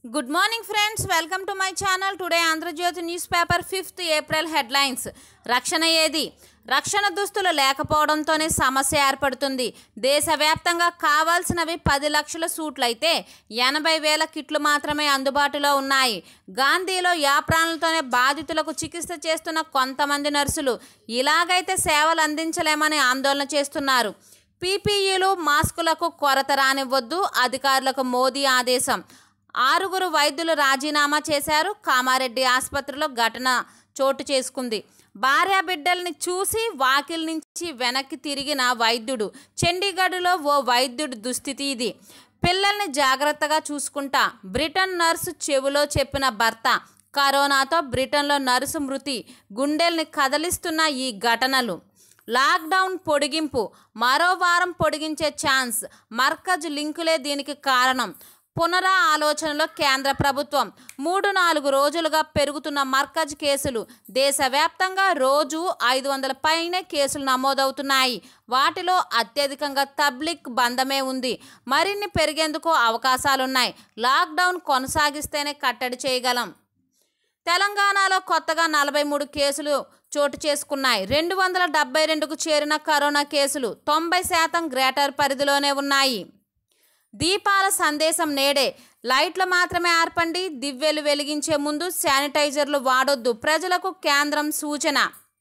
good morning friends welcome to my channel today Andhrajyothi newspaper fifth April headlines రక్షణ ఏది రక్షణ దుస్తులు లేకపోవడంతోనే సమస్య ఏర్పడుతుంది దేశవ్యాప్తంగా కావాల్సినవి పది లక్షల సూట్లయితే ఎనభై వేల కిట్లు మాత్రమే అందుబాటులో ఉన్నాయి గాంధీలో యాప్రాణులతోనే బాధితులకు చికిత్స చేస్తున్న కొంతమంది నర్సులు ఇలాగైతే సేవలు అందించలేమని ఆందోళన చేస్తున్నారు పీపీఈలు మాస్కులకు కొరత రానివ్వద్దు అధికారులకు మోదీ ఆదేశం ఆరుగురు వైద్యులు రాజీనామా చేశారు కామారెడ్డి ఆసుపత్రిలో ఘటన చోటు చేసుకుంది భార్య బిడ్డల్ని చూసి వాకిల్ నుంచి వెనక్కి తిరిగిన వైద్యుడు చండీగఢ్లో ఓ వైద్యుడి దుస్థితి ఇది పిల్లల్ని జాగ్రత్తగా చూసుకుంటా బ్రిటన్ నర్సు చెవిలో చెప్పిన భర్త కరోనాతో బ్రిటన్లో నర్సు మృతి గుండెల్ని కదలిస్తున్న ఈ ఘటనలు లాక్డౌన్ పొడిగింపు మరో వారం పొడిగించే ఛాన్స్ మర్కజ్ లింకులే దీనికి కారణం పునరా ఆలోచనలో కేంద్ర ప్రభుత్వం మూడు నాలుగు రోజులుగా పెరుగుతున్న మర్కజ్ కేసులు దేశవ్యాప్తంగా రోజు ఐదు వందల పైనే కేసులు నమోదవుతున్నాయి వాటిలో అత్యధికంగా తబ్లిక్ బంధమే ఉంది మరిన్ని పెరిగేందుకు అవకాశాలున్నాయి లాక్డౌన్ కొనసాగిస్తేనే కట్టడి చేయగలం తెలంగాణలో కొత్తగా నలభై మూడు కేసులు చోటు చేసుకున్నాయి రెండు వందల డెబ్బై రెండుకు చేరిన కరోనా కేసులు తొంభై శాతం గ్రేటర్ పరిధిలోనే ఉన్నాయి దీపాల సందేశం నేడే లైట్లు మాత్రమే ఆర్పండి దివ్యలు వెలిగించే ముందు శానిటైజర్లు వాడొద్దు ప్రజలకు కేంద్రం సూచన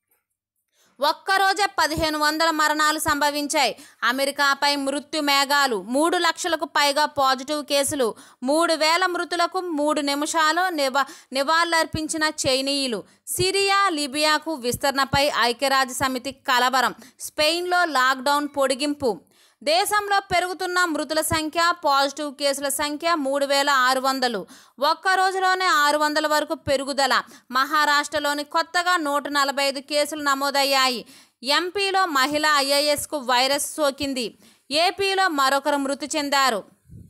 ఒక్కరోజే పదిహేను వందల మరణాలు సంభవించాయి అమెరికాపై మృత్యు మేఘాలు మూడు లక్షలకు పైగా పాజిటివ్ కేసులు మూడు వేల మృతులకు మూడు నిమిషాలు నివా నివాళులర్పించిన చైనీయులు సిరియా లిబియాకు విస్తరణపై ఐక్యరాజ్య సమితి కలవరం స్పెయిన్లో లాక్డౌన్ పొడిగింపు దేశంలో పెరుగుతున్న మృతుల సంఖ్య పాజిటివ్ కేసుల సంఖ్య మూడు వేల ఆరు వందలు ఒక్క రోజులోనే ఆరు వందల వరకు పెరుగుదల మహారాష్ట్రలోని కొత్తగా నూట నలభై ఐదు కేసులు నమోదయ్యాయి ఎంపీలో మహిళ ఐఏఎస్కు వైరస్ సోకింది ఏపీలో మరొకరు మృతి చెందారు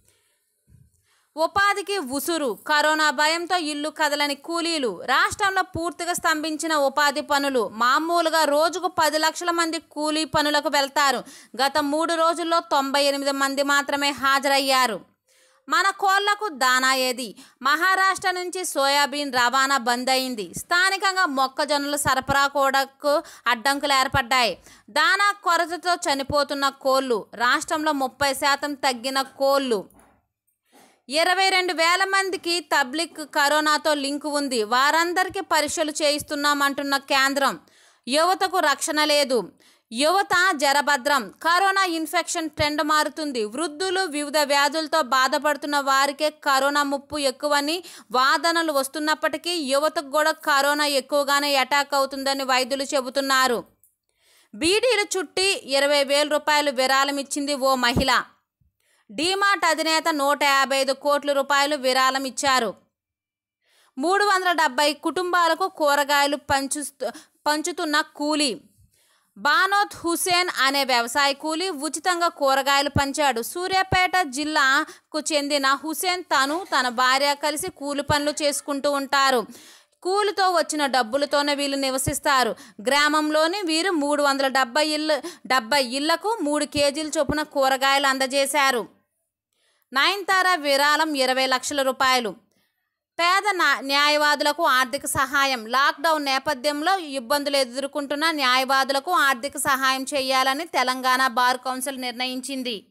ఉపాధికి ఉసురు కరోనా భయంతో ఇల్లు కదలని కూలీలు రాష్ట్రంలో పూర్తిగా స్తంభించిన ఉపాధి పనులు మామూలుగా రోజుకు పది లక్షల మంది కూలీ పనులకు వెళ్తారు గత మూడు రోజుల్లో తొంభై ఎనిమిది మంది మాత్రమే హాజరయ్యారు మన కోళ్లకు దానా ఏది మహారాష్ట్ర నుంచి సోయాబీన్ రవాణా బంద్ అయింది స్థానికంగా మొక్కజొన్నలు సరఫరా కూడకు అడ్డంకులు ఏర్పడ్డాయి దానా కొరతతో చనిపోతున్న కోళ్లు రాష్ట్రంలో ముప్పై శాతం తగ్గిన కోళ్లు ఇరవై రెండు వేల మందికి తబ్లిక్ కరోనాతో లింక్ ఉంది వారందరికీ పరీక్షలు చేయిస్తున్నామంటున్న కేంద్రం యువతకు రక్షణ లేదు యువత జరభద్రం కరోనా ఇన్ఫెక్షన్ ట్రెండ్ మారుతుంది వృద్ధులు వివిధ వ్యాధులతో బాధపడుతున్న వారికే కరోనా ముప్పు ఎక్కువని వాదనలు వస్తున్నప్పటికీ యువతకు కూడా కరోనా ఎక్కువగానే అటాక్ అవుతుందని వైద్యులు చెబుతున్నారు బీడీలు చుట్టి ఇరవై వేల రూపాయలు విరాళం ఇచ్చింది ఓ మహిళ డీమార్ట్ అధినేత నూట యాభై ఐదు కోట్ల రూపాయలు విరాళం ఇచ్చారు మూడు వందల డెబ్బై కుటుంబాలకు కూరగాయలు పంచు పంచుతున్న కూలీ బానోత్ హుసేన్ అనే వ్యవసాయ కూలీ ఉచితంగా కూరగాయలు పంచాడు సూర్యాపేట జిల్లాకు చెందిన హుసేన్ తను తన భార్య కలిసి కూలి పనులు చేసుకుంటూ ఉంటారు కూలితో వచ్చిన డబ్బులతోనే వీళ్ళు నివసిస్తారు గ్రామంలోని వీరు మూడు వందల డెబ్బై ఇళ్ళు డెబ్బై ఇళ్లకు మూడు కేజీల చొప్పున కూరగాయలు అందజేశారు నయన్తార విరాళం ఇరవై లక్షల రూపాయలు పేద నా- న్యాయవాదులకు ఆర్థిక సహాయం లాక్డౌన్ నేపథ్యంలో ఇబ్బందులు ఎదుర్కొంటున్న న్యాయవాదులకు ఆర్థిక సహాయం చేయాలని తెలంగాణ బార్ కౌన్సిల్ నిర్ణయించింది